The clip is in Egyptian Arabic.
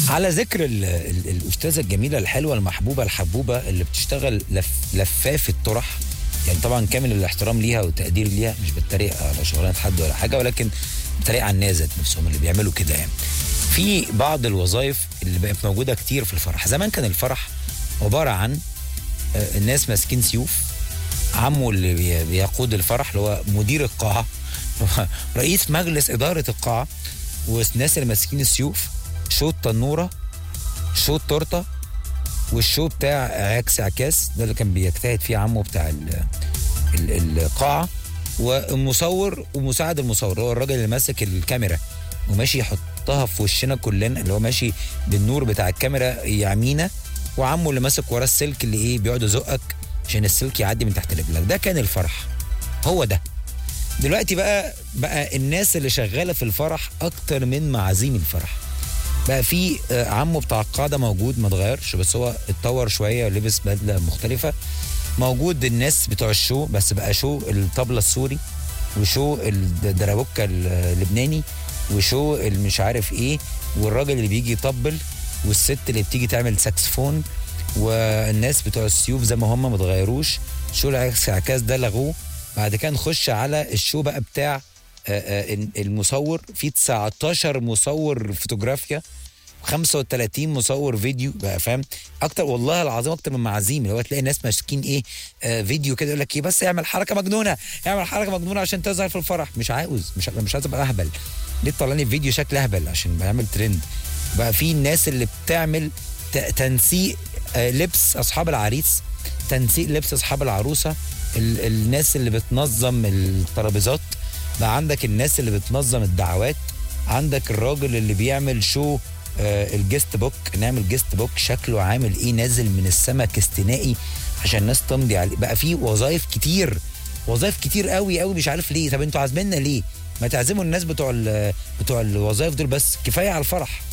على ذكر ال ال الاستاذه الجميله الحلوه المحبوبه الحبوبه اللي بتشتغل لف لفاف الطرح يعني طبعا كامل الاحترام ليها والتقدير ليها مش بتريق على شغلانه حد ولا حاجه ولكن بتريق على الناس ذات نفسهم اللي بيعملوا كده يعني في بعض الوظائف اللي بقت موجوده كتير في الفرح زمان كان الفرح عباره عن آه، الناس ماسكين سيوف عمه اللي بي- بيقود الفرح اللي هو مدير القاعه رئيس مجلس اداره القاعه والناس اللي ماسكين السيوف شوط تنوره شوط تورته والشو بتاع عكس عكاس ده اللي كان بيجتهد فيه عمه بتاع ال ال القاعه والمصور ومساعد المصور هو الراجل اللي ماسك الكاميرا وماشي يحطها في وشنا كلنا اللي هو ماشي بالنور بتاع الكاميرا يعمينا وعمه اللي ماسك ورا السلك اللي ايه بيقعد يزقك عشان السلك يعدي من تحت رجلك ده كان الفرح هو ده دلوقتي بقى بقى الناس اللي شغاله في الفرح اكتر من معازيم الفرح بقى في آه، عمه بتاع القاعده موجود ما اتغيرش بس هو اتطور شويه ولبس بدله مختلفه موجود الناس بتوع الشو بس بقى شو الطبله السوري وشو الدرابوكا اللبناني وشو المش عارف ايه والراجل اللي بيجي يطبل والست اللي بتيجي تعمل ساكسفون والناس بتوع السيوف زي ما هم ما اتغيروش شو العكاز ده لغوه بعد كده نخش على الشو بقى بتاع آه، آه، المصور في 19 مصور فوتوغرافيا 35 مصور فيديو بقى فاهم اكتر والله العظيم اكتر من معازيم اللي هو تلاقي ناس ماسكين ايه آه فيديو كده يقول لك ايه بس اعمل حركه مجنونه اعمل حركه مجنونه عشان تظهر في الفرح مش عاوز مش مش عايز ابقى اهبل ليه تطلع لي فيديو شكل اهبل عشان بعمل ترند بقى في الناس اللي بتعمل ت- تنسيق آه لبس اصحاب العريس تنسيق لبس اصحاب العروسه ال- الناس اللي بتنظم الترابيزات بقى عندك الناس اللي بتنظم الدعوات عندك الراجل اللي بيعمل شو آه الجست بوك نعمل جست بوك شكله عامل ايه نازل من السمك استنائي عشان الناس تمضي عليه بقى في وظائف كتير وظائف كتير قوي قوي مش عارف ليه طب انتوا عازميننا ليه ما تعزموا الناس بتوع ال- بتوع الوظائف دول بس كفايه على الفرح